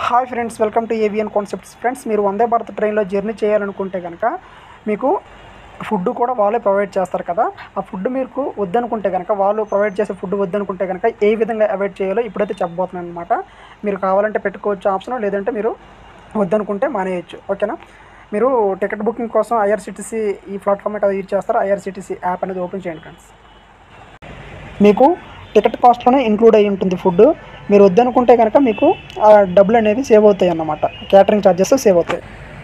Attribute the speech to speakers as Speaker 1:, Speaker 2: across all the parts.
Speaker 1: hi friends welcome to Avian Concepts friends Vande Bharat Bharat ట్రైన్లో journey చేయాలనుకుంటే కనుక మీకు ఫుడ్ కూడా వాళ్ళే ప్రొవైడ్ చేస్తారు కదా ఆ ఫుడ్ మీకు వద్దనుకుంటే కనుక వాళ్ళు ప్రొవైడ్ చేసే ఫుడ్ వద్దనుకుంటే కనుక ఏ విధంగా అవాయిడ్ చేయాలో ఇప్పుడైతే చెప్పబోతున్నాను అనమాట మీరు కావాలంటే పెట్టుకోవచ్చు ఆప్షన్ లేదంటే మీరు వద్దనుకుంటే మానేయచ్చు ఓకేనా మీరు టికెట్ బుకింగ్ కోసం ఐఆర్సిటీసీ ఈ ప్లాట్ఫామ్ కదా యూజ్ చేస్తారు ఐఆర్సిటీసీ యాప్ అనేది ఓపెన్ చేయండి ఫ్రెండ్స్ మీకు టికెట్ కాస్ట్లోనే ఇంక్లూడ్ అయి ఉంటుంది ఫుడ్ మీరు వద్దనుకుంటే కనుక మీకు ఆ డబ్బులు అనేవి సేవ్ అవుతాయి అన్నమాట క్యాటరింగ్ ఛార్జెస్ సేవ్ అవుతాయి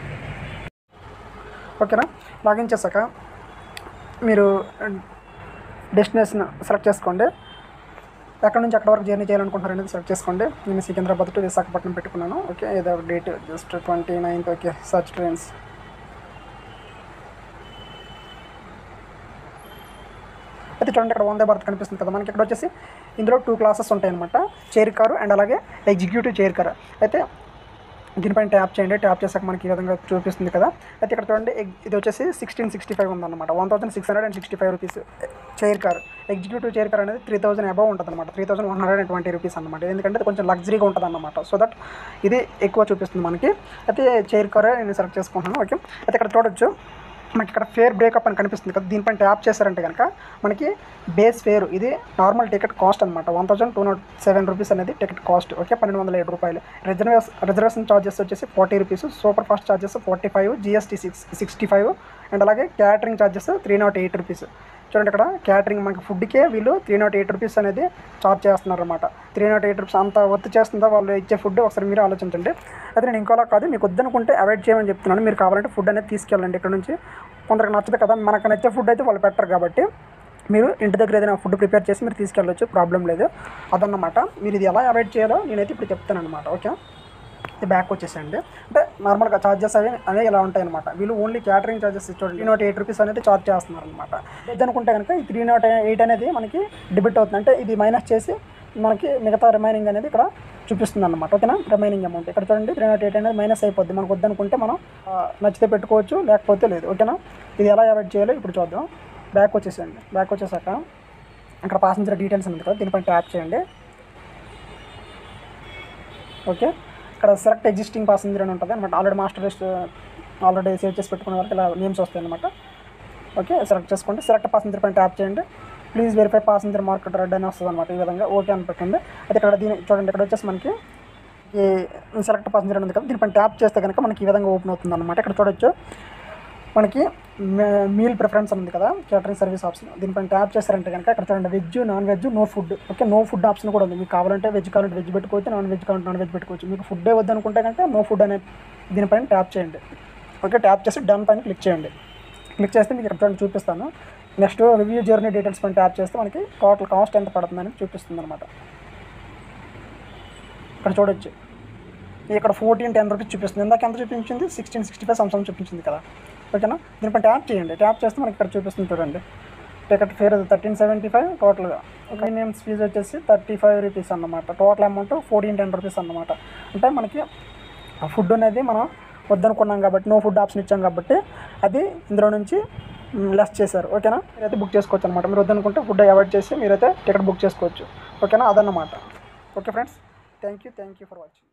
Speaker 1: ఓకేనా లాగిన్ చేశాక మీరు డెస్టినేషన్ సెలెక్ట్ చేసుకోండి ఎక్కడ నుంచి ఎక్కడ వరకు జర్నీ చేయాలనుకుంటున్నారు అనేది సెలెక్ట్ చేసుకోండి నేను సికింద్రాబాద్ టు విశాఖపట్నం పెట్టుకున్నాను ఓకే ఏదో date just twenty ninth okay search trains అయితే చూడండి ఇక్కడ వందే భారత్ కనిపిస్తుంది కదా మనకి ఇక్కడ వచ్చేసి ఇందులో టూ క్లాసెస్ ఉంటాయి అనమాట చైర్ కారు అండ్ అలాగే ఎగ్జిక్యూటివ్ చైర్ కారు అయితే దీనిపైన ట్యాప్ చేయండి ట్యాప్ చేసాక మనకి ఈ విధంగా చూపిస్తుంది కదా అయితే ఇక్కడ చూడండి ఎగ్- ఇది వచ్చేసి సిక్స్టీన్ సిక్స్టీ ఫైవ్ ఉందన్నమాట one thousand six hundred and sixty five rupees chair car executive chair car అనేది త్రీ థౌసండ్ అబవ్ ఉంటుంది అనమాట three thousand one hundred and twenty rupees అనమాట ఎందుకంటే ఇది కొంచెం లగ్జరీగా ఉంటుంది అనమాట సో దట్ ఇది ఎక్కువ చూపిస్తుంది మనకి అయితే చైర్ కారే నేను సెలెక్ట్ చేసుకుంటున్నాను ఓకే అయితే ఇక్కడ చూడొచ్చు మనకి ఇక్కడ ఫేర్ బ్రేకప్ అని కనిపిస్తుంది కదా దీనిపైన ట్యాప్ చేశారంటే కనుక మనకి బేస్ ఫేర్ ఇది నార్మల్ టికెట్ కాస్ట్ అనమాట one thousand two not seven rupees అనేది టికెట్ కాస్ట్ ఓకే పన్నెండు వందల ఏడు రూపాయలు రిజర్వేస్ రిజర్వేషన్ ఛార్జెస్ వచ్చేసి forty rupees super fast charges forty five GST six sixty five and అలాగే catering charges three not eight rupees చూడండి ఇక్కడ క్యాటరింగ్ మనకి ఫుడ్కే వీళ్ళు త్రీ నాట్ ఎయిట్ రూపీస్ అనేది చార్జ్ చేస్తున్నారు అనమాట త్రీ నాట్ ఎయిట్ రూపీస్ అంత వర్త్ చేస్తుందా వాళ్ళు ఇచ్చే ఫుడ్ ఒకసారి మీరు ఆలోచించండి అయితే నేను ఇంకోలా కాదు మీకు వద్దనుకుంటే అవాయిడ్ చేయమని చెప్తున్నాను మీరు కావాలంటే ఫుడ్ అనేది తీసుకెళ్ళండి ఇక్కడ నుంచి కొందరికి నచ్చదు కదా మనకు నచ్చే ఫుడ్ అయితే వాళ్ళు పెట్టరు కాబట్టి మీరు ఇంటి దగ్గర ఏదైనా ఫుడ్ ప్రిపేర్ చేసి మీరు తీసుకెళ్ళొచ్చు ప్రాబ్లం లేదు అదన్నమాట మీరు ఇది ఎలా అవాయిడ్ చేయాలో నేనైతే ఇప్పుడు చెప్తాను అనమాట ఓకే ఇది బ్యాక్ వచ్చేసండి అంటే నార్మల్గా ఛార్జెస్ అవి అనేవి ఇలా ఉంటాయి అనమాట వీళ్ళు ఓన్లీ క్యాటరింగ్ ఛార్జెస్ చూడండి త్రీ నాట్ ఎయిట్ రూపీస్ అనేది ఛార్జ్ చేస్తున్నారు అనమాట అనుకుంటే కనుక ఈ త్రీ నాట్ ఎయిట్ అనేది మనకి డెబిట్ అవుతుంది అంటే ఇది మైనస్ చేసి మనకి మిగతా రిమైనింగ్ అనేది ఇక్కడ చూపిస్తుంది అనమాట ఓకేనా రిమైనింగ్ అమౌంట్ ఇక్కడ చూడండి త్రీ నాట్ ఎయిట్ అనేది మైనస్ అయిపోద్ది మనకు వద్దనుకుంటే మనం ఆ, నచ్చితే పెట్టుకోవచ్చు లేకపోతే లేదు ఓకేనా ఇది ఎలా అవాయిడ్ చేయాలో ఇప్పుడు చూద్దాం బ్యాక్ వచ్చేసండి బ్యాక్ వచ్చేసాక ఇక్కడ పాసింజర్ డీటెయిల్స్ ఉంది కదా దీనిపైన ట్యాప్ చేయండి ఓకే ఇక్కడ సెలెక్ట్ ఎగ్జిస్టింగ్ పాసింజర్ అని ఉంటుంది అనమాట already master list already save చేసి పెట్టుకున్న వరకు ఇలా నేమ్స్ వస్తాయి అనమాట ఓకే సెలెక్ట్ చేసుకోండి సెలెక్ట్ పాసింజర్ పైన ట్యాప్ చేయండి please verify passenger marked red అని వస్తుంది అనమాట ఈ విధంగా ఓకే అని పెట్టండి అయితే ఇక్కడ దీని చూడండి ఇక్కడ వచ్చేసి మనకి ఈ సెలెక్ట్ పాసింజర్ ఉంది కదా దీనిపైన ట్యాప్ చేస్తే కనుక మనకి ఈ విధంగా ఓపెన్ అవుతుంది అనమాట ఇక్కడ చూడొచ్చు మనకి మీల్ ప్రిఫరెన్స్ ఉంది కదా కేటరింగ్ సర్వీస్ ఆప్షన్ దీనిపైన ట్యాప్ చేస్తారంటే కనుక ఇక్కడ చూడండి veg non veg no food okay no food option కూడా ఉంది మీకు కావాలంటే వెజ్ కావాలంటే వెజ్ పెట్టుకోవచ్చు నాన్ వెజ్ కావాలంటే నాన్ వెజ్ పెట్టుకోవచ్చు మీకు ఫుడ్ వద్దు అనుకుంటే కనుక నో ఫుడ్ అనే దీనిపైన ట్యాప్ చేయండి ఓకే ట్యాప్ చేసి డన్ పైన క్లిక్ చేయండి క్లిక్ చేస్తే మీకు ఇక్కడ చూడండి చూపిస్తాను నెక్స్ట్ రివ్యూ జర్నీ డీటెయిల్స్ పైన ట్యాప్ చేస్తే మనకి టోటల్ కాస్ట్ ఎంత పడుతుందని చూపిస్తుంది అనమాట ఇక్కడ చూడొచ్చు ఇక్కడ ఫోర్టీన్ టెన్ రూపీస్ చూపిస్తుంది ఇందాక ఎంత చూపించింది సిక్స్టీన్ సిక్స్టీ ఫైవ్ సంవత్సరం చూపించింది కదా ఓకేనా దీనిపై ట్యాప్ చేయండి ట్యాప్ చేస్తే మనకి ఇక్కడ చూపిస్తుంది చూడండి ticket fare thirteen seventy five టోటల్గా ప్రీమియమ్స్ ఫీజు వచ్చేసి థర్టీ ఫైవ్ రూపీస్ అన్నమాట total amount fourteen ten rupees అన్నమాట అంటే మనకి ఆ ఫుడ్ అనేది మనం వద్దనుకున్నాం కాబట్టి నో ఫుడ్ ఆప్షన్ ఇచ్చాం కాబట్టి అది ఇందులో నుంచి లెస్ చేశారు ఓకేనా మీరైతే బుక్ చేసుకోవచ్చు అనమాట మీరు వద్దనుకుంటే ఫుడ్ అవాయిడ్ చేసి మీరైతే టికెట్ బుక్ చేసుకోవచ్చు ఓకేనా అదన్నమాట okay friends thank you thank you for watching